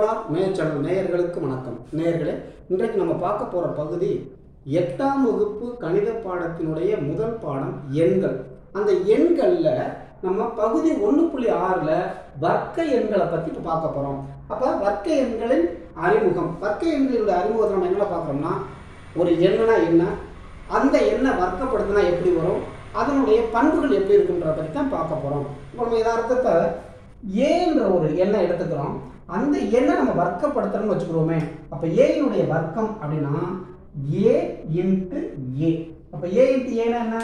solar natural நேயர்களுக்கு வணக்கம் நேயர்களே இன்றைக்கு நம்ம பார்க்க போகிற பகுதி எட்டாம் வகுப்பு கணித பாடத்தினுடைய முதல் பாடம் எண்கள் அந்த எண்களில் நம்ம பகுதி ஒன்று புள்ளி ஆறில் வர்க்க எண்களை பற்றி இப்போ பார்க்க போகிறோம் அப்போ வர்க்க எண்களின் அறிமுகம் வர்க்க எண்களினுடைய அறிமுகத்தை நம்ம என்ன பார்க்குறோம்னா ஒரு எண்ணுனா என்ன அந்த எண்ணை வர்க்கப்படுத்தினா எப்படி வரும் அதனுடைய பண்புகள் எப்படி இருக்குன்றத பற்றி தான் பார்க்க போகிறோம் இப்போ நம்ம யதார்த்தத்தை ஏன்ற ஒரு எண்ணை எடுத்துக்கிறோம் அந்த எண்ணை நம்ம வர்க்கப்படுத்துறோம்னு வச்சுக்கிறோமே அப்போ ஏயினுடைய வர்க்கம் அப்படின்னா ஏ இன்ட்டு ஏ அப்போ ஏ இன்ட்டு ஏன்னா என்ன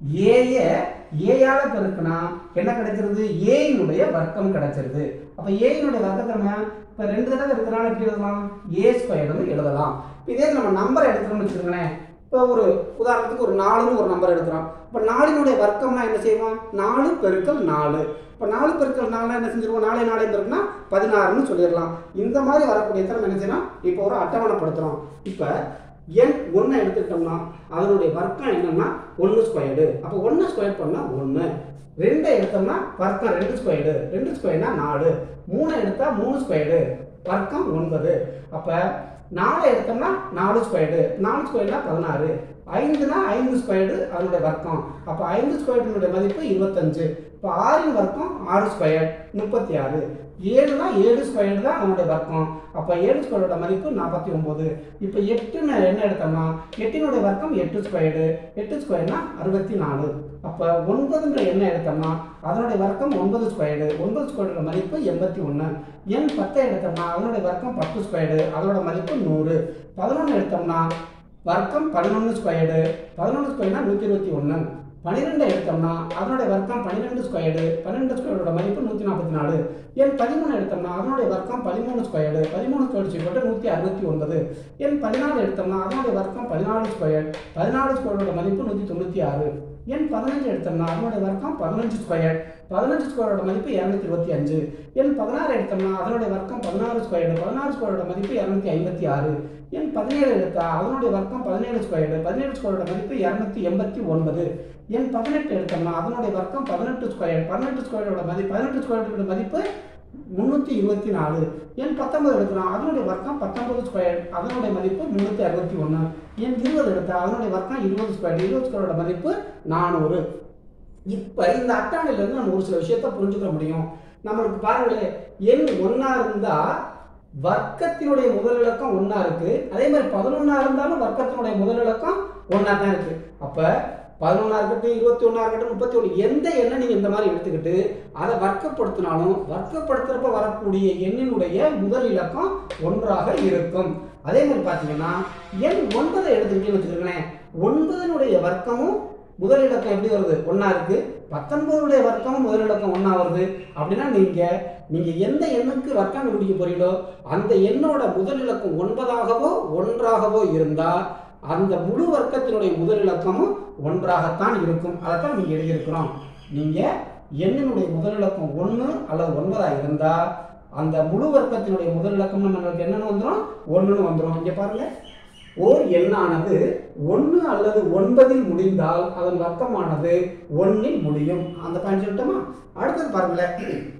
ஏய ஏயால பெருக்குனா என்ன கிடைச்சிருது ஏயினுடைய வர்க்கம் கிடைச்சிருது அப்போ ஏயினுடைய வர்க்கத்தை நம்ம இப்போ ரெண்டு தடவை இருக்கிறனால எப்படி எழுதலாம் ஏ ஸ்கொயர்னு எழுதலாம் இப்போ இதே நம்ம நம்பர் எடுத்துக்கணும்னு வச்சுக்கோங்களேன் இப்போ ஒரு உதாரணத்துக்கு ஒரு நாலுன்னு ஒரு நம்பர் எடுக்கிறோம் இப்போ நாலினுடைய வர்க்கம்னா என்ன செய்வோம் நாலு பெருக்கல் நாலு இப்போ நாலு பெருக்கல் நாலுனா என்ன செஞ்சிருவோம் நாலே நாலே பெருக்குனா பதினாறுன்னு சொல்லிடலாம் இந்த மாதிரி வரக்கூடிய திறமை என்ன செய்யலாம் இப்போ ஒரு அட்டவணைப்படுத்துகிறோம் இப்போ எண் ஒன்றை எடுத்துக்கிட்டோம்னா அதனுடைய வர்க்கம் என்னன்னா ஒன்று ஸ்கொயர்டு அப்போ ஒன்று ஸ்கொயர் பண்ணால் ஒன்று ரெண்டை எடுத்தோம்னா வர்க்கம் ரெண்டு ஸ்கொயர்டு ரெண்டு ஸ்கொயர்னா நாலு மூணை எடுத்தால் மூணு ஸ்கொயர்டு வர்க்கம் ஒன்பது அப்போ நாலு எடுத்தோம்னா நாலு ஸ்கொயர்டு நாலு ஸ்கொயர்னா பதினாறு ஐந்துனா ஐந்து ஸ்கொயர்டு அதனுடைய வர்க்கம் அப்போ ஐந்து ஸ்கொயர்டினுடைய மதிப்பு இருபத்தஞ்சு இப்போ ஆறின் வர்க்கம் ஆறு ஸ்கொயர் முப்பத்தி ஆறு ஏழுனா ஏழு ஸ்கொயர்டு தான் அதனுடைய வர்க்கம் அப்போ ஏழு ஸ்கொயரோட மதிப்பு நாற்பத்தி ஒம்பது இப்போ எட்டுன்னு என்ன எடுத்தோம்னா எட்டினுடைய வர்க்கம் எட்டு ஸ்கொயர்டு எட்டு ஸ்கொயர்னா அறுபத்தி நாலு அப்போ ஒன்பதுன்ற எண்ணை எடுத்தோம்னா அதனுடைய வர்க்கம் ஒன்பது ஸ்கொயர்டு ஒன்பது ஸ்கொயரோட மதிப்பு எண்பத்தி ஒன்று எண் பத்தை எடுத்தோம்னா அதனுடைய வர்க்கம் பத்து ஸ்கொயர்டு அதோட மதிப்பு நூறு பதினொன்று எடுத்தோம்னா வர்க்கம் பதினொன்று ஸ்கொயர்டு பதினொன்று ஸ்கொயர்னா நூற்றி இருபத்தி ஒன்று பன்னிரெண்டு எடுத்தோம்னா அதனுடைய வர்க்கம் பன்னிரெண்டு ஸ்கொயர்டு பன்னிரெண்டு ஸ்கொயரோட மதிப்பு நூற்றி நாற்பத்தி நாலு எண் பதிமூணு எடுத்தோம்னா அதனுடைய வர்க்கம் பதிமூணு ஸ்கொயர்டு பதிமூணு ஸ்கொயர் சொல்லிட்டு நூற்றி அறுபத்தி ஒன்பது எண் பதினாலு எடுத்தோம்னா அதனுடைய வர்க்கம் பதினாலு ஸ்கொயர் பதினாலு ஸ்கொயரோட மதிப்பு நூற்றி தொண்ணூற்றி ஆறு எண் பதினஞ்சு எடுத்தோம்னா அதனுடைய வர்க்கம் பதினஞ்சு ஸ்கொயர் பதினஞ்சு ஸ்கொயரோட மதிப்பு இரநூத்தி இருபத்தி அஞ்சு எண் பதினாறு எடுத்தோம்னா அதனுடைய வர்க்கம் பதினாறு ஸ்கொயர்டு பதினாறு ஸ்கொயரோட மதிப்பு இரநூத்தி ஐம்பத்தி ஆறு எண் பதினேழு எடுத்தா அதனுடைய வர்க்கம் பதினேழு ஸ்கொயர்டு பதினேழு ஸ்கொயரோட மதிப்பு இரநூத்தி எண்பத்தி ஒன்பது எண் பதினெட்டு எடுத்தோம்னா அதனுடைய வர்க்கம் பதினெட்டு ஸ்கொயர் பதினெட்டு ஸ்கொயரோட மதிப்பு பதினெட்டு ஸ்கொயரோட மதிப்பு முந்நூற்றி இருபத்தி நாலு எண் பத்தொன்பது எடுக்கிறோம் அதனுடைய வர்க்கம் பத்தொன்பது ஸ்கொயர் அதனுடைய மதிப்பு முந்நூற்றி அறுபத்தி ஒன்று எண் இருபது எடுத்தா அதனுடைய வர்க்கம் இருபது ஸ்கொயர் இருபது ஸ்கொயரோட மதிப்பு நானூறு இப்போ இந்த அட்டவணையிலேருந்து நம்ம ஒரு சில விஷயத்த புரிஞ்சுக்க முடியும் நம்மளுக்கு பாருங்களேன் எண் ஒன்றா இருந்தால் வர்க்கத்தினுடைய முதல் இலக்கம் ஒன்றா இருக்கு அதே மாதிரி பதினொன்றா இருந்தாலும் வர்க்கத்தினுடைய முதல் இலக்கம் ஒன்றா தான் இருக்கு அப்போ பதினொன்றா இருக்கட்டும் இருபத்தி ஒன்றா இருக்கட்டும் முப்பத்தி ஒன்று எந்த எண்ணை நீங்கள் இந்த மாதிரி எடுத்துக்கிட்டு அதை வர்க்கப்படுத்தினாலும் வர்க்கப்படுத்துறப்ப வரக்கூடிய எண்ணினுடைய முதல் இலக்கம் ஒன்றாக இருக்கும் அதே மாதிரி பார்த்தீங்கன்னா எண் ஒன்பதை எடுத்துக்கிட்டேன்னு வச்சுக்கோங்களேன் ஒன்பதனுடைய வர்க்கமும் முதல் இலக்கம் எப்படி வருது ஒன்றா இருக்கு பத்தொன்பதுடைய வர்க்கமும் முதல் இலக்கம் ஒன்றா வருது அப்படின்னா நீங்கள் நீங்கள் எந்த எண்ணுக்கு வர்க்கம் கண்டுபிடிக்க போறீங்களோ அந்த எண்ணோட முதல் இலக்கம் ஒன்பதாகவோ ஒன்றாகவோ இருந்தால் அந்த முழு வர்க்கத்தினுடைய முதல் இலக்கமும் ஒன்றாகத்தான் இருக்கும் அதைத்தான் நீங்கள் எழுதியிருக்கிறோம் நீங்கள் எண்ணினுடைய முதல் இலக்கம் ஒன்று அல்லது ஒன்பதாக இருந்தால் அந்த முழு வர்க்கத்தினுடைய முதல் இலக்கம் நம்மளுக்கு என்னென்னு வந்துடும் ஒன்றுன்னு வந்துடும் இங்கே பாருங்கள் ஓர் எண்ணானது ஒன்று அல்லது ஒன்பதில் முடிந்தால் அதன் வர்க்கமானது ஒன்றில் முடியும் அந்த பயன் சொல்லட்டுமா அடுத்தது பாருங்களேன்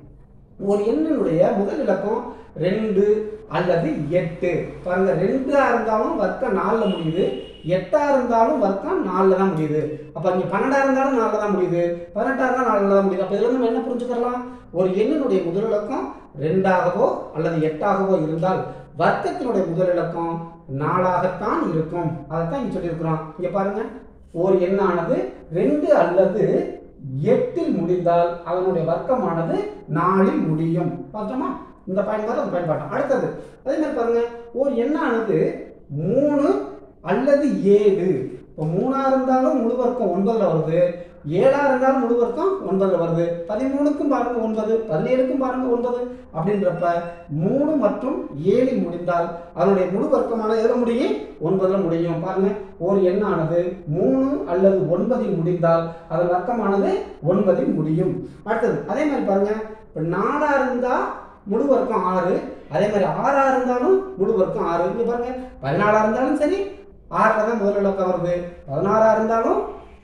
ஒரு எண்ணினுடைய முதல் இலக்கம் ரெண்டு அல்லது எட்டு பாருங்க ரெண்டா இருந்தாலும் வர்க்கம் நாலில் முடியுது எட்டா இருந்தாலும் வர்க்கம் நாலில் தான் முடியுது அப்போ இங்கே பன்னெண்டா இருந்தாலும் நாலில் தான் முடியுது பதினெட்டா இருந்தாலும் நாலில் தான் முடியுது அப்போ இதில் நம்ம என்ன புரிஞ்சுக்கலாம் ஒரு எண்ணினுடைய முதல் இலக்கம் ரெண்டாகவோ அல்லது எட்டாகவோ இருந்தால் வர்க்கத்தினுடைய முதல் இலக்கம் நாலாகத்தான் இருக்கும் அதைத்தான் இங்கே சொல்லியிருக்கிறோம் இங்கே பாருங்க ஒரு எண்ணானது ரெண்டு அல்லது எட்டில் முடிந்தால் அதனுடைய வர்க்கமானது நாலில் முடியும் பார்த்தோமா இந்த பயன்பாடு அந்த பயன்பாடு அடுத்தது அதே மாதிரி பாருங்க ஒரு எண்ணானது மூணு அல்லது ஏழு இப்போ மூணா இருந்தாலும் முழு வர்க்கம் ஒன்பதுல வருது ஏழா இருந்தாலும் முழு வர்க்கம் ஒன்பதுல வருது பதிமூணுக்கும் பாருங்க ஒன்பது பதினேழுக்கும் பாருங்க ஒன்பது அப்படின்றப்ப மூணு மற்றும் ஏழில் முடிந்தால் அதனுடைய முழு வர்க்கமான எதில் முடியும் ஒன்பதுல முடியும் பாருங்க ஒரு எண்ணானது மூணு அல்லது ஒன்பதில் முடிந்தால் அதன் வர்க்கமானது ஒன்பதில் முடியும் அடுத்தது அதே மாதிரி பாருங்க இப்போ நாலா இருந்தா முழு வர்க்கம் ஆறு அதே மாதிரி ஆறா இருந்தாலும் முழு வர்க்கம் ஆறு இங்க பாருங்க பதினாலா இருந்தாலும் சரி ஆறில் தான் முதல் இலக்கம் வருது பதினாறா இருந்தாலும்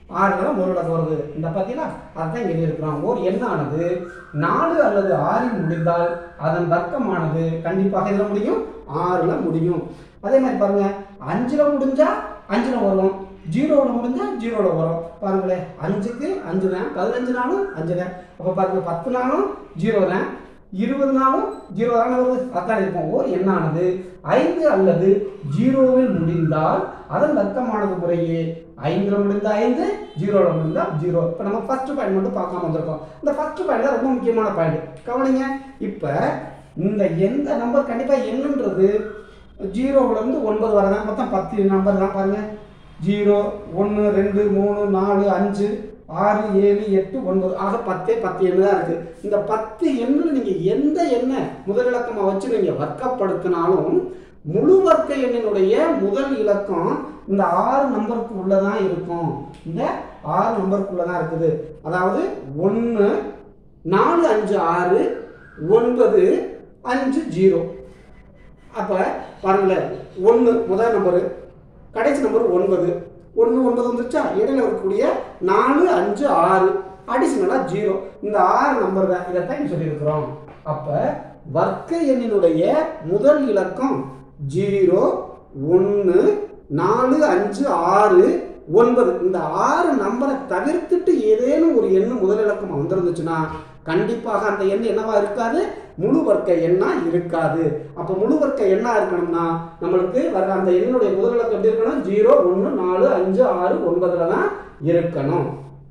ஆறுல தான் முதல் இலக்கம் வருது இந்த பார்த்தீங்களா அதுதான் இங்கே இருக்கிறோம் ஓர் எண்ணானது நாலு அல்லது ஆறில் முடிந்தால் அதன் வர்க்கமானது கண்டிப்பாக இதில் முடியும் ஆறுல முடியும் அதே மாதிரி பாருங்க அஞ்சுல முடிஞ்சா அஞ்சுல வரும் ஜீரோவில் முடிஞ்சா ஜீரோவில் வரும் பாருங்களேன் அஞ்சுக்கு அஞ்சு தான் பதினஞ்சு நாளும் அஞ்சு தான் அப்போ பாருங்க பத்து நாளும் ஜீரோ தான் இருபது நாளும் ஜீரோ தானே வருது அதான் இருக்கும் ஓர் எண்ணானது ஐந்து அல்லது ஜீரோவில் முடிந்தால் அதன் வர்க்கமானது முறையே ஐந்துல முடிந்த ஐந்து ஜீரோவில் முடிந்தா ஜீரோ இப்போ நம்ம ஃபர்ஸ்ட் பாயிண்ட் மட்டும் பார்க்காம வந்திருக்கோம் இந்த ஃபர்ஸ்ட் பாயிண்ட் தான் ரொம்ப முக்கியமான பாயிண்ட் கவனிங்க இப்போ இந்த எந்த நம்பர் கண்டிப்பாக என்னன்றது ஜீரோவிலேருந்து ஒன்பது வரதான் மொத்தம் பத்து நம்பர் தான் பாருங்க ஜீரோ ஒன்று ரெண்டு மூணு நாலு அஞ்சு ஆறு ஏழு எட்டு ஒன்பது ஆக பத்தே பத்து எண்ணு தான் இருக்குது இந்த பத்து எண்ணில் நீங்கள் எந்த எண்ணை முதல் இலக்கமாக வச்சு நீங்கள் வர்க்கப்படுத்தினாலும் முழு வர்க்க எண்ணினுடைய முதல் இலக்கம் இந்த ஆறு நம்பருக்கு உள்ளே தான் இருக்கும் இந்த ஆறு நம்பருக்குள்ளே தான் இருக்குது அதாவது ஒன்று நாலு அஞ்சு ஆறு ஒன்பது அஞ்சு ஜீரோ அப்போ பாருங்களேன் ஒன்று முதல் நம்பரு கடைசி நம்பர் ஒன்பது ஒன்று ஒன்பது வந்துருச்சா இடையில இருக்கக்கூடிய நாலு அஞ்சு ஆறு அடிஷனலாக ஜீரோ இந்த ஆறு நம்பர் தான் இதைத்தான் இங்க சொல்லியிருக்கிறோம் அப்போ வர்க்க எண்ணினுடைய முதல் இலக்கம் ஜீரோ ஒன்று நாலு அஞ்சு ஆறு ஒன்பது இந்த ஆறு நம்பரை தவிர்த்துட்டு ஏதேனும் ஒரு எண்ணு முதல் இலக்கம் வந்திருந்துச்சுன்னா கண்டிப்பாக அந்த எண் என்னவா இருக்காது முழு வர்க்க எண்ணா இருக்காது அப்போ முழு வர்க்க எண்ணா இருக்கணும்னா நம்மளுக்கு வர அந்த எண்ணுடைய முதல் இலக்கம் எப்படி இருக்கணும் ஜீரோ ஒன்று நாலு அஞ்சு ஆறு ஒன்பதுல தான் இருக்கணும்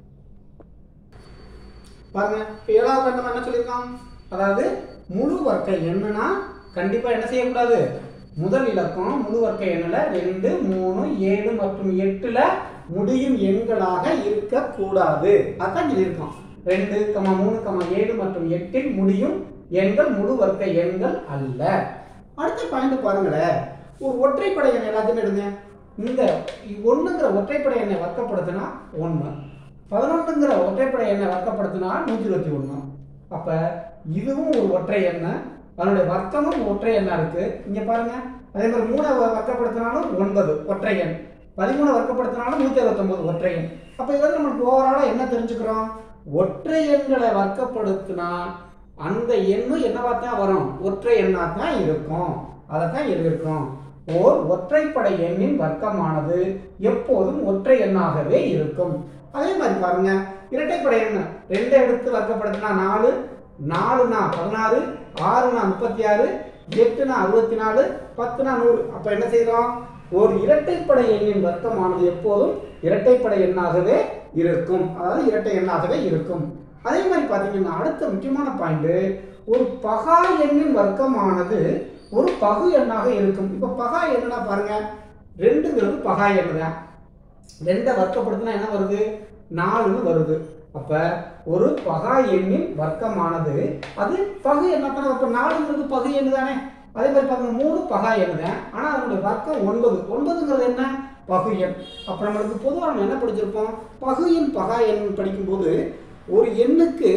பாருங்க இப்ப ஏழாவது கட்டம் என்ன சொல்லியிருக்கான் அதாவது முழு வர்க்க எண்ணுனா கண்டிப்பா என்ன செய்யக்கூடாது முதல் இலக்கம் முழு வர்க்க எண்ணில் ரெண்டு மூணு ஏழு மற்றும் எட்டுல முடியும் எண்களாக இருக்கக்கூடாது அதான் சொல்லியிருக்கோம் ரெண்டு கமா மூணு கமா ஏழு மற்றும் எட்டில் முடியும் எண்கள் முழு வர்க்க எண்கள் அல்ல அடுத்த பாயிண்ட் பாருங்களேன் ஒரு ஒற்றைப்படை எண் எல்லாத்தையும் எடுங்க இந்த ஒண்ணுங்கிற ஒற்றைப்படை எண்ணை வர்க்கப்படுத்தினா ஒன்று பதினொன்றுங்கிற ஒற்றைப்படை எண்ணை வர்க்கப்படுத்தினா நூற்றி இருபத்தி ஒன்று அப்போ இதுவும் ஒரு ஒற்றை எண்ணெய் அதனுடைய வர்க்கமும் ஒற்றை எண்ணா இருக்கு இங்க பாருங்க அதே மாதிரி மூணை வ- வர்க்கப்படுத்தினாலும் ஒன்பது ஒற்றை எண் பதிமூணு வர்க்கப்படுத்தினாலும் நூற்றி அறுபத்தொம்பது ஒற்றை எண் அப்போ இதில் நம்மளுக்கு ஓவராலாக என்ன தெரிஞ்சுக்கிறோம் ஒற்றை எண்களை வர்க்கப்படுத்தினா அந்த எண்ணும் என்னவா தான் வரும் ஒற்றை எண்ணா தான் இருக்கும் அதை தான் எழுதியிருக்கோம் ஓர் ஒற்றைப்படை எண்ணின் வர்க்கமானது எப்போதும் ஒற்றை எண்ணாகவே இருக்கும் அதே மாதிரி பாருங்க இரட்டைப்படை எண் ரெண்டை எடுத்து வர்க்கப்படுத்தினா நாலு நாலுனா பதினாறு ஆறுனா முப்பத்தி ஆறு எட்டுனா அறுபத்தி நாலு பத்துனா நூறு அப்போ என்ன செய்கிறோம் ஒரு இரட்டைப்படை எண்ணின் வர்க்கமானது எப்போதும் இரட்டைப்படை எண்ணாகவே இருக்கும் அதாவது இரட்டை எண்ணாகவே இருக்கும் அதே மாதிரி பார்த்தீங்கன்னா அடுத்த முக்கியமான பாயிண்ட் ஒரு பகா எண்ணின் வர்க்கமானது ஒரு பகு எண்ணாக இருக்கும் இப்போ பகா எண்ணுனா பாருங்க ரெண்டுங்கிறது பகா எண்ணு தான் ரெண்டை வர்க்கப்படுத்தினா என்ன வருது நாலுன்னு வருது அப்ப ஒரு பகா எண்ணின் வர்க்கமானது அது பகு எண்ணா தானே அப்போ நாலுங்கிறது பகு எண்ணு தானே அதே மாதிரி பாருங்க மூணு பகா எண்ணு தான் ஆனால் அதனுடைய வர்க்கம் ஒன்பது ஒன்பதுங்கிறது என்ன பகு எண் அப்போ நம்மளுக்கு பொதுவாக நம்ம என்ன படிச்சிருப்போம் பகு எண் பகா எண் படிக்கும்போது ஒரு எண்ணுக்கு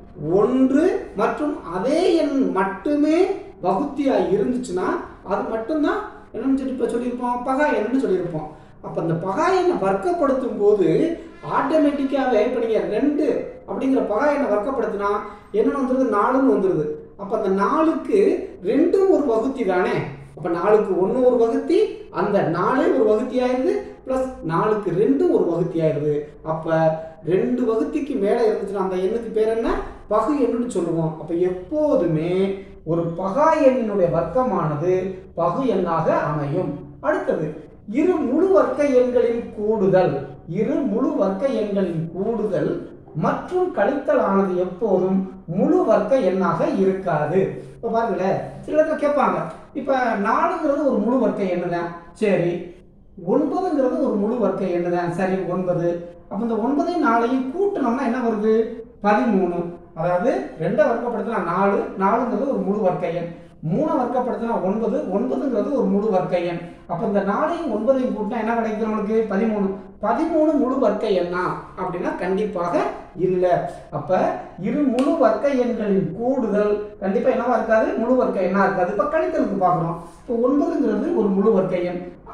ஒன்று மற்றும் அதே எண் மட்டுமே வகுத்தியா இருந்துச்சுன்னா அது மட்டும்தான் என்னன்னு சொல்லி இப்போ சொல்லியிருப்போம் பகா எண்ணுன்னு சொல்லியிருப்போம் அப்போ அந்த பகா எண்ணை வர்க்கப்படுத்தும் போது ஆட்டோமேட்டிக்காகவே இப்போ நீங்கள் ரெண்டு அப்படிங்கிற பகா எண்ணை வர்க்கப்படுத்தினா என்னென்னு வந்துடுது நாலுன்னு வந்துடுது அப்போ அந்த நாலுக்கு ரெண்டும் ஒரு வகுத்தி தானே அப்போ நாலுக்கு ஒன்று ஒரு வகுத்தி அந்த நாலே ஒரு வகுத்தி ஆயிடுது ப்ளஸ் நாலுக்கு ரெண்டும் ஒரு வகுத்தி ஆயிடுது அப்போ ரெண்டு வகுத்திக்கு மேலே இருந்துச்சுன்னா அந்த எண்ணுக்கு பேர் என்ன பகு எண்ணுன்னு சொல்லுவோம் அப்போ எப்போதுமே ஒரு பகா எண்ணினுடைய வர்க்கமானது பகு எண்ணாக அமையும் அடுத்தது இரு முழு வர்க்க எண்களின் கூடுதல் இரு முழு வர்க்க எண்களின் கூடுதல் மற்றும் கழித்தல் ஆனது எப்போதும் முழு வர்க்க எண்ணாக இருக்காது இப்போ பாருங்களேன் சில இடத்துல கேட்பாங்க இப்போ நாலுங்கிறது ஒரு முழு வர்க்க எண்ணு தான் சரி ஒன்பதுங்கிறது ஒரு முழு வர்க்க எண்ணு தான் சரி ஒன்பது அப்போ இந்த ஒன்பதையும் நாளையும் கூட்டினோம்னா என்ன வருது பதிமூணு அதாவது ரெண்டை வர்க்கப்படுத்தினா நாலு நாலுங்கிறது ஒரு முழு வர்க்க எண் மூணை வர்க்கப்படுத்தினா ஒன்பது ஒன்பதுங்கிறது ஒரு முழு வர்க்க எண் அப்போ இந்த நாலையும் ஒன்பதையும் கூட்டினா என்ன கிடைக்குது நம்மளுக்கு பதிமூணு பதிமூணு முழு வர்க்க எண்ணா அப்படின்னா கண்டிப்பாக இல்லை அப்போ இரு முழு வர்க்க எண்களின் கூடுதல் கண்டிப்பாக என்னவா இருக்காது முழு வர்க்க எண்ணா இருக்காது இப்போ கணித்தலுக்கு பார்க்குறோம் இப்போ ஒன்பதுங்கிறது ஒரு முழு வர்க்க எண்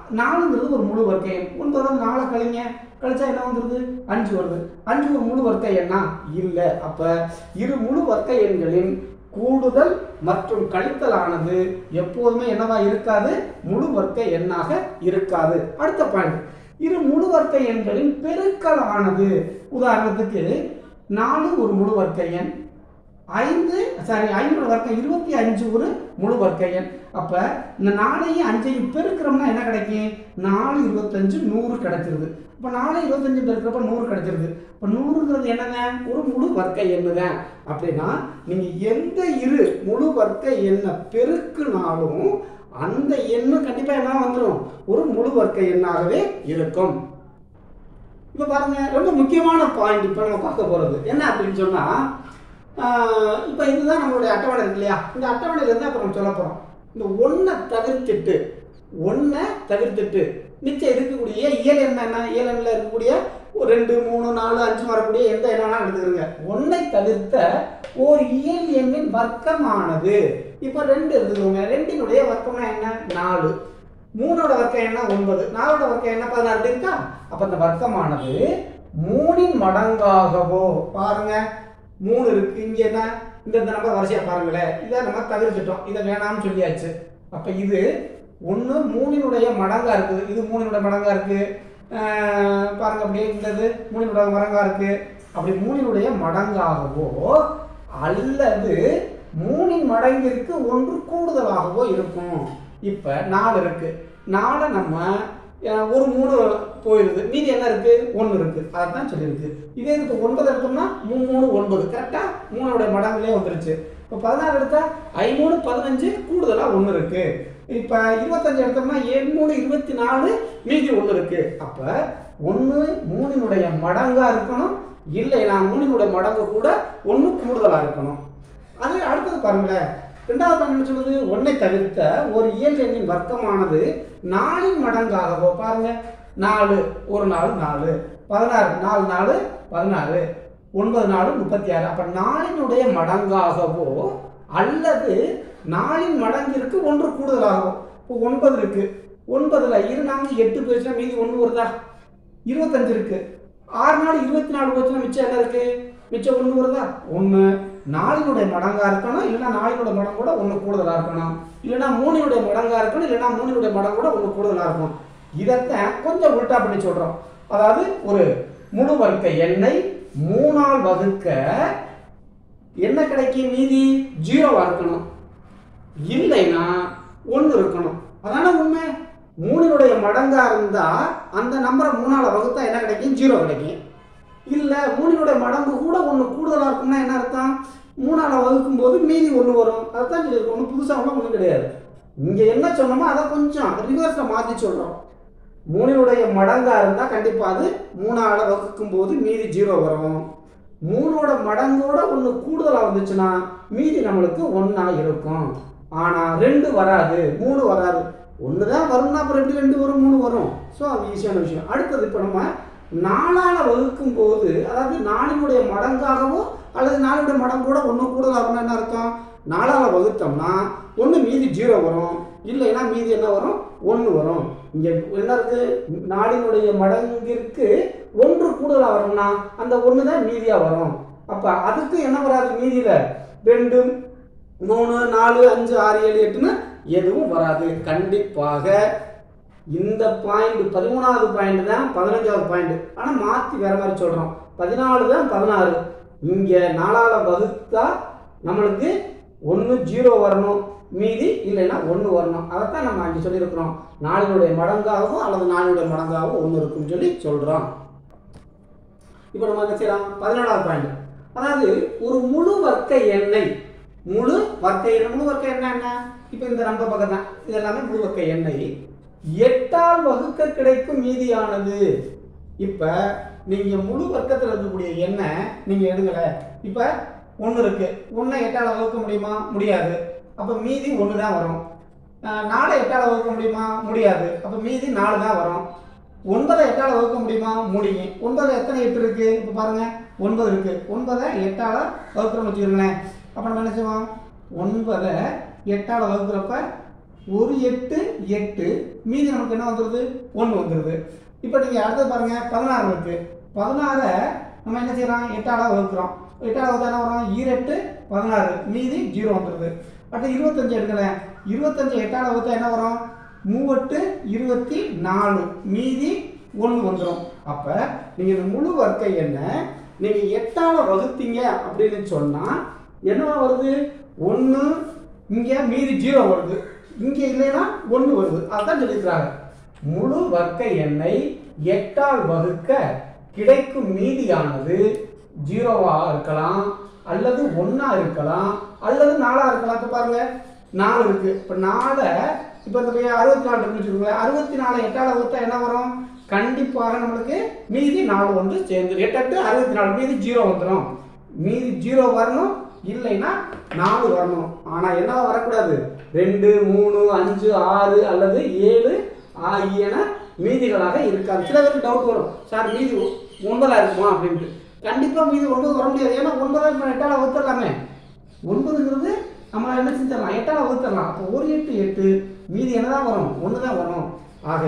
நாலுங்கிறது ஒரு முழு வர்க்க எண் ஒன்பதாவது நாளை கழிங்க கழிச்சா என்ன வந்துருது அஞ்சு வருது அஞ்சு ஒரு முழு வர்க்க எண்ணா இல்லை அப்போ இரு முழு வர்க்க எண்களின் கூடுதல் மற்றும் கழித்தலானது எப்போதுமே என்னவா இருக்காது முழு வர்க்க எண்ணாக இருக்காது அடுத்த பாயிண்ட் இரு முழு வர்க்க எண்களின் பெருக்கலானது உதாரணத்துக்கு நாலு ஒரு முழு வர்க்க எண் ஐந்து சாரி ஐநூறு வர்க்கம் இருபத்தி அஞ்சு ஒரு முழு வர்க்க எண் அப்போ இந்த நாலையும் அஞ்சையும் பெருக்கிறோம்னா என்ன கிடைக்கும் நாலு இருபத்தஞ்சு நூறு கிடைச்சிருது இப்போ நாலு இருபத்தஞ்சு பெருக்கிறப்ப நூறு கிடைச்சிருது இப்போ நூறுங்கிறது என்னங்க ஒரு முழு வர்க்க எண்ணு தான் அப்படின்னா நீங்கள் எந்த இரு முழு வர்க்க எண்ணை பெருக்குனாலும் அந்த எண்ணு கண்டிப்பாக என்ன வந்துடும் ஒரு முழு வர்க்க எண்ணாகவே இருக்கும் இப்போ பாருங்க ரொம்ப முக்கியமான பாயிண்ட் இப்போ நம்ம பார்க்க போகிறது என்ன அப்படின்னு சொன்னால் இப்போ இதுதான் நம்மளுடைய அட்டவணை இருக்கு இல்லையா இந்த அட்டவணையிலேருந்து அப்புறம் நம்ம சொல்ல போகிறோம் இந்த ஒன்றை தவிர்த்துட்டு ஒன்றை தவிர்த்துட்டு மிச்சம் இருக்கக்கூடிய இயல் எண்ணம் என்ன இயல் எண்ணில் இருக்கக்கூடிய ஒரு ரெண்டு மூணு நாலு அஞ்சு வரக்கூடிய எந்த எண்ணம்லாம் எடுத்துக்கிறோங்க ஒன்றை தவிர்த்த ஓர் இயல் எண்ணின் வர்க்கமானது இப்போ ரெண்டு எடுத்துக்கோங்க ரெண்டினுடைய வர்க்கம்னா என்ன நாலு மூணோட வர்க்கம் என்ன ஒன்பது நாலோட வர்க்கம் என்ன பதினாறு இருக்கா அப்போ இந்த வர்க்கமானது மூணின் மடங்காகவோ பாருங்க மூணு இருக்கு இங்க என்ன இந்த இந்த நம்பர் வரிசையா பாருங்களேன் இதை நம்ம தவிர்த்துட்டோம் இதை வேணாம்னு சொல்லியாச்சு அப்ப இது ஒன்று மூணினுடைய மடங்கா இருக்குது இது மூணினுடைய மடங்கா இருக்கு ஆஹ் பாருங்க அப்படியே இந்தது மூணினுடைய மடங்கா இருக்கு அப்படி மூணினுடைய மடங்காகவோ அல்லது மூணின் மடங்கிற்கு ஒன்று கூடுதலாகவோ இருக்கும் இப்போ நாலு இருக்கு நாலு நம்ம அஹ், ஒரு மூணு போயிடுது மீதி என்ன இருக்கு ஒன்று இருக்கு அதான் சொல்லியிருக்கு இதே இப்போ ஒன்பது எடுத்தோம்னா மூணு மூணு ஒன்பது கரெக்டாக மூணோட மடங்குலேயே வந்துருச்சு இப்போ பதினாறு எடுத்தா ஐமூணு பதினஞ்சு கூடுதலாக ஒன்று இருக்கு இப்போ இருபத்தஞ்சு எடுத்தோம்னா ஏழு மூணு இருபத்தி நாலு மீதி ஒன்று இருக்கு அப்போ ஒன்று மூணினுடைய மடங்கா இருக்கணும் இல்லைனா மூணினுடைய மடங்கு கூட ஒன்று கூடுதலாக இருக்கணும் அது அடுத்தது பாருங்களேன் ரெண்டாவது பாயிண்ட் என்ன சொல்லுது ஒன்றை தவிர்த்த ஒரு இயல் எண்ணின் வர்க்கமானது நாலின் மடங்காகவோ பாருங்க நாலு ஒரு நாள் நாலு பதினாறு நாலு நாலு பதினாறு ஒன்பது நாலு முப்பத்தி ஆறு அப்போ நாலினுடைய மடங்காகவோ அல்லது நாலின் மடங்கிற்கு ஒன்று கூடுதலாகவோ இப்போ ஒன்பது இருக்கு ஒன்பதுல இரு நான்கு எட்டு போயிடுச்சுன்னா மீதி ஒன்று வருதா இருபத்தஞ்சு இருக்கு ஆறு நாள் இருபத்தி நாலு போச்சுன்னா மிச்சம் என்ன இருக்கு மிச்சம் ஒன்று வருதா ஒன்று நாலினுடைய மடங்கா இருக்கணும் இல்லைன்னா நாலினுடைய மடங்கூட ஒன்று கூடுதலாக இருக்கணும் இல்லைன்னா மூணினுடைய மடங்கா இருக்கணும் இல்லைன்னா மூணினுடைய மடங்கூட ஒன்று கூடுதலாக இருக்கணும் இதைத்தான் கொஞ்சம் உல்டா பண்ணி சொல்கிறோம் அதாவது ஒரு முழு வர்க்க எண்ணை மூணால் வகுக்க என்ன கிடைக்கும் மீதி ஜீரோவா இருக்கணும் இல்லைன்னா ஒன்று இருக்கணும் அதான உண்மை மூணினுடைய மடங்கா இருந்தா அந்த நம்பரை மூணால வகுத்தா என்ன கிடைக்கும் ஜீரோ கிடைக்கும் இல்லை மூணினுடைய மடங்கு கூட ஒன்று கூடுதலாக இருக்கும்னா என்ன அர்த்தம் மூணால வகுக்கும் போது மீதி ஒன்று வரும் அதுதான் சொல்லியிருக்கோம் ஒன்றும் புதுசாக ஒன்றும் கிடையாது இங்கே என்ன சொன்னோமோ அதை கொஞ்சம் ரிவர்ஸில் மாற்றி சொல்கிறோம் மூணினுடைய மடங்கா இருந்தால் கண்டிப்பாக அது மூணால வகுக்கும் போது மீதி ஜீரோ வரும் மூணோட மடங்கோட ஒன்று கூடுதலாக வந்துச்சுன்னா மீதி நம்மளுக்கு ஒன்றா இருக்கும் ஆனால் ரெண்டு வராது மூணு வராது ஒன்று தான் வரும்னா அப்புறம் எப்படி ரெண்டு வரும் மூணு வரும் ஸோ அது ஈஸியான விஷயம் அடுத்தது இப்போ நம்ம நாலால் வகுக்கும் போது அதாவது நாலினுடைய மடங்காகவோ அல்லது நாலினுடைய மடங்கூட ஒன்று கூடுதலாக வரும்னா என்ன அர்த்தம் நாலால் வகுத்தோம்னா ஒன்று மீதி ஜீரோ வரும் இல்லைன்னா மீதி என்ன வரும் ஒன்று வரும் இங்கே என்ன இருக்கு நாலினுடைய மடங்கிற்கு ஒன்று கூடுதலாக வரும்னா அந்த ஒன்று தான் மீதியாக வரும் அப்போ அதுக்கு என்ன வராது மீதியில் ரெண்டு மூணு நாலு அஞ்சு ஆறு ஏழு எட்டுன்னு எதுவும் வராது கண்டிப்பாக இந்த பாயிண்ட் பதிமூணாவது பாயிண்ட் தான் பதினஞ்சாவது பாயிண்ட் ஆனால் மாற்றி வேற மாதிரி சொல்கிறோம் பதினாலு தான் பதினாறு இங்கே நாலால் வகுத்தா நம்மளுக்கு ஒன்று ஜீரோ வரணும் மீதி இல்லைன்னா ஒன்று வரணும் அதைத்தான் நம்ம அங்கே சொல்லியிருக்கிறோம் நாலினுடைய மடங்காகவும் அல்லது நாலினுடைய மடங்காகவும் ஒன்று இருக்குன்னு சொல்லி சொல்கிறோம் இப்போ நம்ம என்ன செய்யலாம் பதினேழாவது பாயிண்ட் அதாவது ஒரு முழு வர்க்க எண்ணெய் முழு வர்க்க எண்ணெய் முழு வர்க்க எண்ணெய் என்ன இப்போ இந்த நம்ப பக்கம் தான் இது எல்லாமே முழு வர்க்க எண்ணெய் எட்டால் வகுக்க கிடைக்கும் மீதியானது இப்போ நீங்கள் முழு வர்க்கத்தில் இருக்கக்கூடிய எண்ணெய் நீங்கள் எடுங்களேன் இப்போ ஒன்று இருக்கு ஒன்றை எட்டால் வகுக்க முடியுமா முடியாது அப்போ மீதி ஒன்று தான் வரும் அஹ் நாலை எட்டால் வகுக்க முடியுமா முடியாது அப்போ மீதி நாலு தான் வரும் ஒன்பதை எட்டால் வகுக்க முடியுமா முடியும் ஒன்பது எத்தனை எட்டு இருக்கு இப்போ பாருங்க ஒன்பது இருக்கு ஒன்பதை எட்டால் வகுக்கிறோம்னு வச்சுக்கோங்களேன் அப்போ நம்ம என்ன செய்வோம் ஒன்பதை எட்டால் வகுக்கிறப்ப ஒரு எட்டு எட்டு மீதி நமக்கு என்ன வந்துடுது ஒன்று வந்துடுது இப்போ நீங்கள் அடுத்தது பாருங்க பதினாறு இருக்கு பதினாறை நம்ம என்ன செய்யலாம் எட்டாளாக வகுக்கிறோம் எட்டாளாக வகுத்தா என்ன வரும் ஈரெட்டு பதினாறு மீதி ஜீரோ வந்துடுது அடுத்து இருபத்தஞ்சு எடுங்களேன் இருபத்தஞ்சு எட்டாளாக வகுத்தா என்ன வரும் மூவெட்டு இருபத்தி நாலு மீதி ஒன்று வந்துடும் அப்போ நீங்கள் இந்த முழு வர்க்க என்ன நீங்கள் எட்டால வகுத்தீங்க அப்படின்னு சொன்னால் என்னவா வருது ஒன்று இங்கே மீதி ஜீரோ வருது இங்கே இல்லைன்னா ஒன்று வருது அதான் சொல்லியிருக்கிறாங்க முழு வர்க்க எண்ணை எட்டால் வகுக்க கிடைக்கும் மீதியானது ஜீரோவாக இருக்கலாம் அல்லது ஒன்றா இருக்கலாம் அல்லது நாலாக இருக்கலாம் இப்போ பாருங்க நாலு இருக்கு இப்போ நாலை இப்போ இந்த பையன் அறுபத்தி நாலு இருக்குன்னு வச்சுக்கோங்களேன் அறுபத்தி நாலு எட்டால் வகுத்தா என்ன வரும் கண்டிப்பாக நம்மளுக்கு மீதி நாலு வந்து சேர்ந்து எட்டு எட்டு அறுபத்தி நாலு மீதி ஜீரோ வந்துடும் மீதி ஜீரோ வரணும் இல்லைன்னா நாலு வரணும் ஆனால் என்ன வரக்கூடாது ரெண்டு மூணு அஞ்சு ஆறு அல்லது ஏழு ஆகியன மீதிகளாக இருக்காது சில பேருக்கு டவுட் வரும் சார் மீதி ஒன்பதா இருக்குமா அப்படின்ட்டு கண்டிப்பாக மீதி ஒன்பது வர முடியாது ஏன்னா ஒன்பதா இப்போ எட்டால் வகுத்துடலாமே ஒன்பதுங்கிறது நம்ம என்ன செஞ்சிடலாம் எட்டால் வகுத்துடலாம் அப்போ ஒரு எட்டு எட்டு மீதி என்னதான் வரும் ஒன்று தான் வரும் ஆக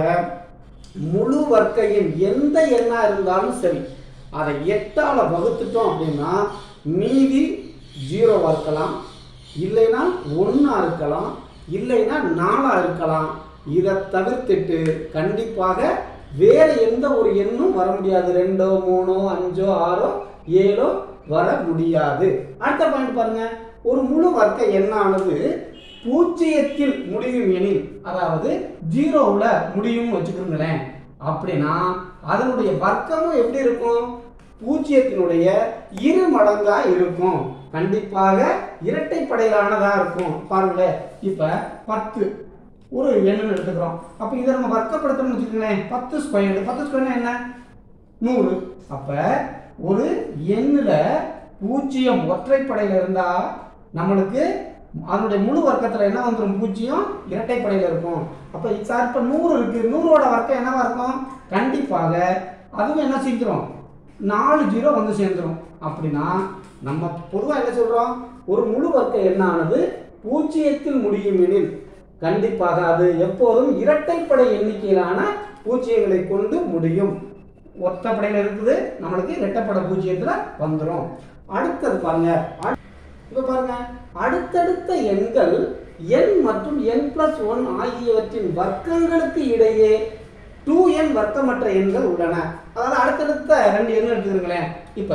முழு வர்க்க எண் எந்த எண்ணா இருந்தாலும் சரி அதை எட்டால வகுத்துட்டோம் அப்படின்னா மீதி ஜீரோவாக இருக்கலாம் இல்லைன்னா ஒன்றா இருக்கலாம் இல்லைன்னா நாலா இருக்கலாம் இதை தவிர்த்துட்டு கண்டிப்பாக வேற எந்த ஒரு எண்ணும் வர முடியாது ரெண்டோ மூணோ அஞ்சோ ஆறோ ஏழோ வர முடியாது அடுத்த பாயிண்ட் பாருங்க ஒரு முழு வர்க்க எண்ணானது பூஜ்ஜியத்தில் முடியும் எனில் அதாவது ஜீரோவில் முடியும்னு வச்சுக்கிறோங்களேன் அப்படின்னா அதனுடைய வர்க்கமும் எப்படி இருக்கும் பூஜ்ஜியத்தினுடைய இரு மடங்கா இருக்கும் கண்டிப்பாக இரட்டைப்படையிலானதா இருக்கும் பாருங்களேன் இப்ப பத்து ஒரு எண்ணுன்னு எடுத்துக்கிறோம் அப்போ இதை நம்ம வர்க்கப்படுத்தணும்னு வச்சுக்கோங்களேன் பத்து ஸ்கொயர் பத்து ஸ்கொயர்னா என்ன நூறு அப்ப ஒரு எண்ணுல பூஜ்ஜியம் ஒற்றைப்படையில இருந்தா நம்மளுக்கு அதனுடைய முழு வர்க்கத்துல என்ன வந்துடும் பூஜ்ஜியம் இரட்டைப்படையில இருக்கும் அப்ப சார் இப்ப நூறு இருக்கு நூறோட வர்க்கம் என்னவா இருக்கும் கண்டிப்பாக அதுவும் என்ன செஞ்சிடும் நாலு ஜீரோ வந்து சேர்ந்துரும் அப்படின்னா நம்ம பொதுவாக என்ன சொல்றோம் ஒரு முழு வர்க்க எண்ணானது பூஜ்ஜியத்தில் முடியும் எனில் கண்டிப்பாக அது எப்போதும் இரட்டைப்படை எண்ணிக்கையிலான பூஜ்ஜியங்களை கொண்டு முடியும் ஒத்தப்படையில் இருக்குது நம்மளுக்கு இரட்டைப்படை பூஜ்ஜியத்துல வந்துடும் அடுத்தது பாருங்க அடு- இப்ப பாருங்க அடுத்தடுத்த எண்கள் n மற்றும் n பிளஸ் ஒன் ஆகியவற்றின் வர்க்கங்களுக்கு இடையே டூ என் வர்க்கமற்ற எண்கள் உள்ளன அதாவது அடுத்தடுத்த ரெண்டு எண் எடுத்துக்கிறீங்களேன் இப்போ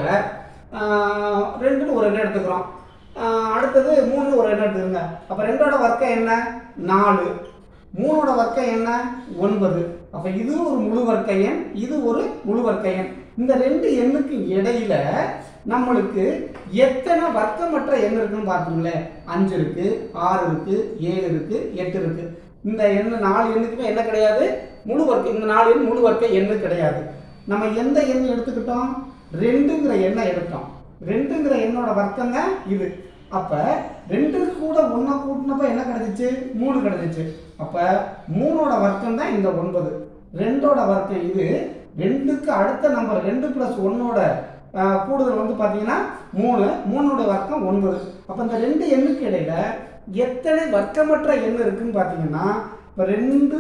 ரெண்டுன்னு ஒரு எண் எடுத்துக்கிறோம் ஆஹ் அடுத்தது மூணு ஒரு எண் எடுத்துக்கிறோங்க அப்போ ரெண்டோட வர்க்கம் என்ன நாலு மூணோட வர்க்கம் என்ன ஒன்பது அப்போ இது ஒரு முழு வர்க்க எண் இது ஒரு முழு வர்க்க எண் இந்த ரெண்டு எண்ணுக்கு இடையில நம்மளுக்கு எத்தனை வர்க்கமற்ற எண் இருக்குன்னு பார்த்தீங்களேன் அஞ்சு இருக்கு ஆறு இருக்கு ஏழு இருக்கு எட்டு இருக்கு இந்த எண்ணு நாலு எண்ணுக்குமே என்ன கிடையாது முழு வர்க்க இந்த நாலு எண் முழு வர்க்க எண்ணு கிடையாது நம்ம எந்த எண் எடுத்துக்கிட்டோம் ரெண்டுங்கிற எண்ணை எடுத்தோம் ரெண்டுங்கிற எண்ணோட வர்க்கங்க இது அப்ப ரெண்டு கூட ஒண்ணா கூட்டினப்ப என்ன கிடைச்சிச்சு மூணு கிடைச்சிச்சு அப்ப மூணோட வர்க்கம் தான் இந்த ஒன்பது ரெண்டோட வர்க்கம் இது ரெண்டுக்கு அடுத்த நம்பர் ரெண்டு பிளஸ் ஒன்னோட கூடுதல் வந்து பார்த்தீங்கன்னா மூணு மூணோட வர்க்கம் ஒன்பது அப்போ இந்த ரெண்டு எண்ணுக்கு இடையில எத்தனை வர்க்கமற்ற எண் இருக்குன்னு பார்த்தீங்கன்னா இப்போ ரெண்டு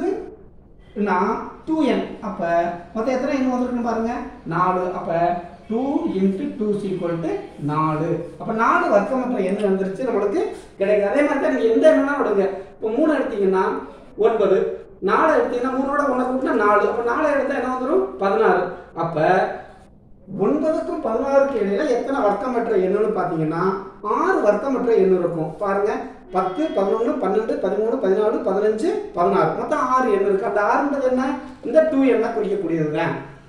டூ என் அப்போ மொத்தம் எத்தனை எண் வந்திருக்குன்னு பாருங்க நாலு அப்போ two into two equal to நாலு அப்போ நாலு வர்க்கமற்ற எண் வந்துருச்சு நம்மளுக்கு கிடைக்குது அதே மாதிரி தான் நீங்கள் எந்த எண்ணா விடுங்க இப்போ மூணு எடுத்தீங்கன்னா ஒன்பது நாலு எடுத்தீங்கன்னா மூணோட ஒன்று கூட்டினா நாலு அப்போ நாலு எடுத்தா என்ன வந்துடும் பதினாறு அப்போ ஒன்பதுக்கும் பதினாறுக்கு இடையில எத்தனை வர்க்கமற்ற எண்ணுன்னு பார்த்தீங்கன்னா ஆறு வர்க்கமற்ற எண் இருக்கும் பாருங்க பத்து பதினொன்று பன்னெண்டு பதிமூணு பதினாலு பதினஞ்சு பதினாறு மொத்தம் ஆறு எண் இருக்கு அந்த ஆறுன்றது என்ன இந்த டூ எண்ணை குறிக்கக்கூடியதுங்க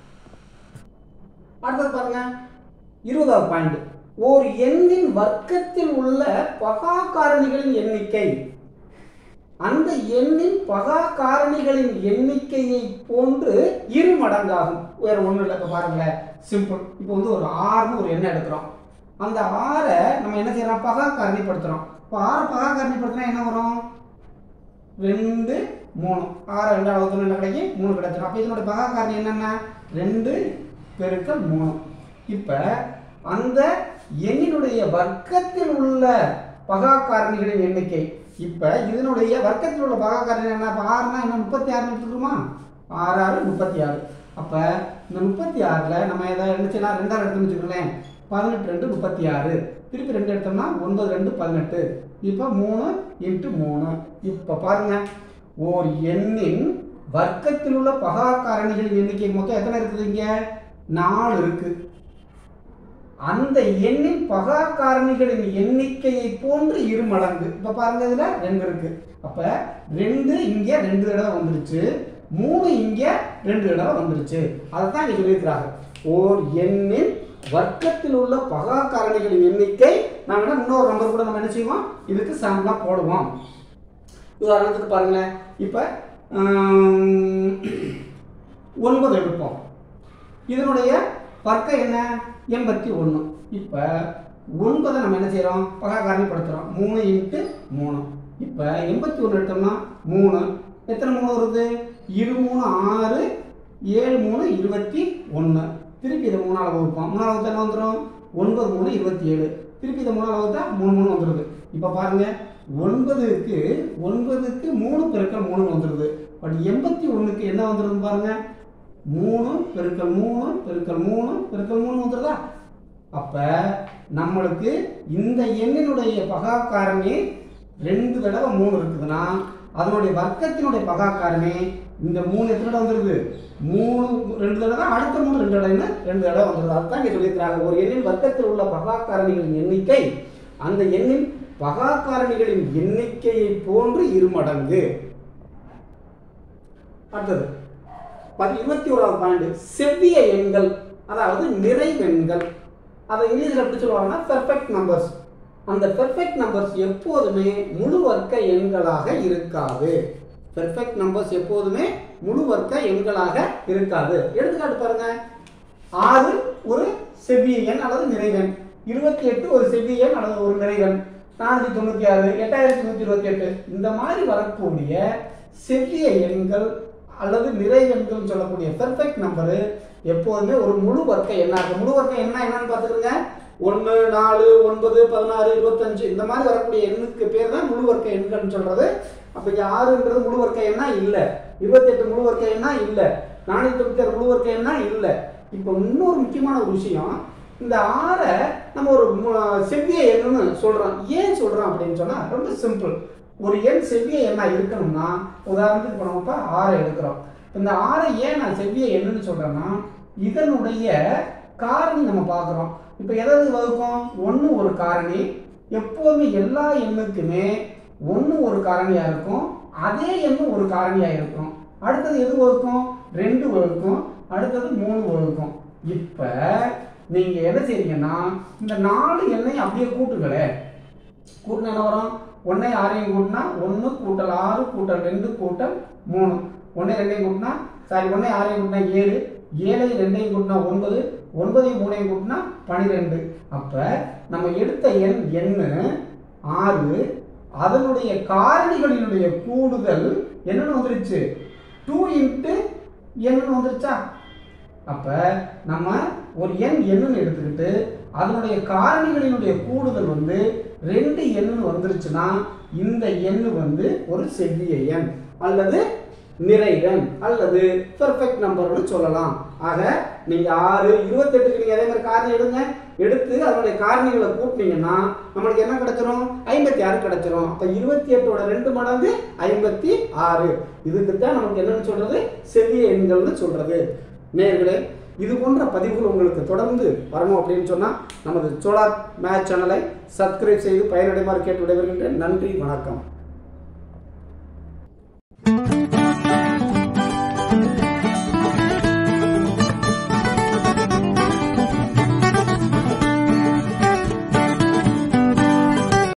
அடுத்தது பாருங்க இருபதாவது பாயிண்ட் ஓர் எண்ணின் வர்க்கத்தில் உள்ள பகா காரணிகளின் எண்ணிக்கை அந்த எண்ணின் பகா காரணிகளின் எண்ணிக்கையை போன்று இரு மடங்காகும் வேற ஒன்றும் இல்லை இப்போ பாருங்களேன் சிம்பிள் இப்போ வந்து ஒரு ஆறுன்னு ஒரு எண்ணை எடுக்கிறோம் அந்த ஆறை நம்ம என்ன செய்யறோம் பகா காரணிப்படுத்துறோம் இப்போ ஆறை பகா காரணிப்படுத்தினா என்ன வரும் ரெண்டு மூணு ஆறு ரெண்டு அறுபத்தொன்று என்ன கிடைக்கும் மூணு கிடைச்சிடும் அப்போ இதனுடைய பகா காரணி என்னென்ன ரெண்டு பெருக்கல் மூணு இப்போ அந்த எண்ணினுடைய வர்க்கத்தில் உள்ள பகா காரணிகளின் எண்ணிக்கை இப்போ இதனுடைய வர்க்கத்தில் உள்ள பகாக்காரன் என்ன இப்போ ஆறுனா என்ன முப்பத்தி ஆறுன்னு எடுத்துக்கிறோமா ஆறு ஆறு முப்பத்தி ஆறு அப்போ இந்த முப்பத்தி ஆறில் நம்ம எதை இருந்துச்சுன்னா ரெண்டாவது எடுத்துன்னு வச்சுக்கோங்களேன் பதினெட்டு ரெண்டு முப்பத்தி ஆறு திருப்பி ரெண்டு எடுத்தோம்னா ஒன்பது ரெண்டு பதினெட்டு இப்போ மூணு இன்ட்டு மூணு இப்போ பாருங்க ஓர் எண்ணின் வர்க்கத்தில் உள்ள பகா காரணிகளின் எண்ணிக்கை மொத்தம் எத்தனை இருக்குது இங்க நாலு இருக்கு அந்த எண்ணின் பகா காரணிகளின் எண்ணிக்கையை போன்று இரு மடங்கு இப்போ பாருங்க இதுல ரெண்டு இருக்கு அப்ப ரெண்டு இங்க ரெண்டு தடவை வந்துருச்சு மூணு இங்க ரெண்டு தடவை வந்துருச்சு அதைத்தான் இங்க சொல்லியிருக்கிறாங்க ஓர் எண்ணின் வர்க்கத்தில் உள்ள பகா காரணிகளின் எண்ணிக்கை நாம என்ன இன்னொரு நம்பர் கூட நம்ம என்ன செய்வோம் இதுக்கு சாம்பிளா போடுவோம் உதாரணத்துக்கு பாருங்களேன் இப்போ ஒன்பது எடுப்போம் இதனுடைய வர்க்கம் என்ன எண்பத்தி ஒன்று இப்போ ஒன்பதை நம்ம என்ன செய்கிறோம் பகாகாரணிப்படுத்துகிறோம் மூணு இன்ட்டு மூணு இப்போ எண்பத்தி ஒன்று எடுத்தோம்னா மூணு எத்தனை மூணு வருது இரு மூணு ஆறு ஏழு மூணு இருபத்தி ஒன்று திருப்பி இதை மூணாவது வகுப்போம் மூணாவது வகுத்தா என்ன வந்துடும் ஒன்பது மூணு இருபத்தி ஏழு திருப்பி இதை மூணாவது வகுத்தா மூணு மூணு வந்துடுது இப்போ பாருங்க ஒன்பதுக்கு ஒன்பதுக்கு மூணு பெருக்கல் மூணு வந்துடுது பட் எண்பத்தி ஒன்றுக்கு என்ன வந்துடுது பாருங்க மூணு பெருக்கல் மூணு பெருக்கல் மூணு பெருக்கல் மூணு வந்துடுதா அப்ப நம்மளுக்கு இந்த எண்ணினுடைய பகா காரணி ரெண்டு தடவை மூணு இருக்குதுன்னா அதனுடைய வர்க்கத்தினுடைய பகா காரணி இந்த மூணு எத்தனை தடவை வந்துருது மூணு ரெண்டு தடவை அடுத்த மூணு ரெண்டு தடவைன்னு ரெண்டு தடவை வந்துருது அதுதான் இங்கே சொல்லியிருக்கிறாங்க ஒரு எண்ணின் வர்க்கத்தில் உள்ள பகா காரணிகளின் எண்ணிக்கை அந்த எண்ணின் பகா காரணிகளின் எண்ணிக்கையை போன்று இருமடங்கு அடுத்தது பதி இருபத்தி ஓராவது பாயிண்ட் செவ்விய எண்கள் அதாவது நிறைவெண்கள் அதை இங்கிலீஷில் எப்படி சொல்லுவாங்கன்னா பெர்ஃபெக்ட் நம்பர்ஸ் அந்த பெர்ஃபெக்ட் நம்பர்ஸ் எப்போதுமே முழு வர்க்க எண்களாக இருக்காது பெர்ஃபெக்ட் நம்பர்ஸ் எப்போதுமே முழு வர்க்க எண்களாக இருக்காது எடுத்துக்காட்டு பாருங்க ஆறு ஒரு செவ்விய எண் அல்லது நிறைவெண் இருபத்தி எட்டு ஒரு செவ்விய எண் அல்லது ஒரு நிறைவெண் நானூற்றி தொண்ணூற்றி ஆறு எட்டாயிரத்தி நூற்றி இருபத்தி எட்டு இந்த மாதிரி வரக்கூடிய செவ்விய எண்கள் அல்லது நிறைவெண்கள் சொல்லக்கூடிய பெர்ஃபெக்ட் நம்பரு எப்போதுமே ஒரு முழு வர்க்க எண்ணாக முழு வர்க்க எண்ணா என்னன்னு பார்த்துக்கிறங்க ஒன்று நாலு ஒன்பது பதினாறு இருபத்தஞ்சு இந்த மாதிரி வரக்கூடிய எண்ணுக்கு பேர் தான் முழு வர்க்க எண்கள்னு சொல்றது அப்போ இங்கே ஆறுன்றது முழு வர்க்க எண்ணா இல்லை இருபத்தெட்டு முழு வர்க்க எண்ணா இல்லை நானூற்றி தொண்ணூற்றி ஆறு முழு வர்க்க எண்ணா இல்லை இப்போ இன்னொரு முக்கியமான ஒரு விஷயம் இந்த ஆறை நம்ம ஒரு மு- செவ்விய எண்ணுன்னு சொல்றோம் ஏன் சொல்றோம் அப்படின்னு சொன்னா ரொம்ப சிம்பிள் ஒரு எண் செவ்விய எண்ணா இருக்கணும்னா உதாரணத்துக்கு இப்போ நம்ம இப்போ ஆறை எடுக்கிறோம் இந்த ஆறை ஏன் நான் செவ்விய எண்ணுன்னு சொல்றேன்னா இதனுடைய காரணி நம்ம பார்க்குறோம் இப்போ எதாவது வகுக்கும் ஒன்று ஒரு காரணி எப்போதுமே எல்லா எண்ணுக்குமே ஒன்று ஒரு காரணியாக இருக்கும் அதே எண்ணு ஒரு காரணியாக இருக்கும் அடுத்தது எது வகுக்கும் ரெண்டு வகுக்கும் அடுத்தது மூணு வகுக்கும் இப்போ நீங்கள் என்ன செய்றீங்கன்னா இந்த நாலு எண்ணையும் அப்படியே கூட்டுங்களே கூட்டினா என்ன வரும் ஒன்றை ஆறையும் கூட்டினா ஒன்று கூட்டல் ஆறு கூட்டல் ரெண்டு கூட்டல் மூணு ஒன்றை ரெண்டையும் கூட்டினா சாரி ஒன்றை ஆறையும் கூட்டினா ஏழு ஏழையும் ரெண்டையும் கூட்டினா ஒன்பது ஒன்பதையும் மூணையும் கூட்டினா பன்னிரெண்டு அப்போ நம்ம எடுத்த எண் எண்ணு ஆறு அதனுடைய காரணிகளினுடைய கூடுதல் என்னன்னு வந்துருச்சு டூ இன்ட்டு என்னன்னு வந்துருச்சா அப்ப நம்ம ஒரு எண் எண்ணுன்னு எடுத்துக்கிட்டு அதனுடைய காரணிகளினுடைய கூடுதல் வந்து ரெண்டு எண்ணுன்னு வந்துருச்சுன்னா இந்த எண்ணு வந்து ஒரு செவ்விய எண் அல்லது நிறைவெண் அல்லது பெர்ஃபெக்ட் நம்பர்னு சொல்லலாம் ஆக நீங்க ஆறு இருபத்தெட்டுக்கு நீங்க அதே மாதிரி காரணி எடுங்க எடுத்து அதனுடைய காரணிகளை கூட்டினீங்கன்னா நம்மளுக்கு என்ன கிடைச்சிரும் ஐம்பத்தி ஆறு கிடைச்சிரும் அப்ப இருபத்தி எட்டோட ரெண்டு மடங்கு ஐம்பத்தி ஆறு இதுக்கு தான் நமக்கு என்னன்னு சொல்றது செவ்விய எண்கள்னு சொல்றது நேயர்களே இது போன்ற பதிவுகள் உங்களுக்கு தொடர்ந்து வரணும் அப்படின்னு சொன்னால் நமது சோலார் மேட்ச் சேனலை சப்ஸ்கிரைப் செய்து பயனடைமாறு கேட்டு விடைபெறுகின்றேன் நன்றி வணக்கம்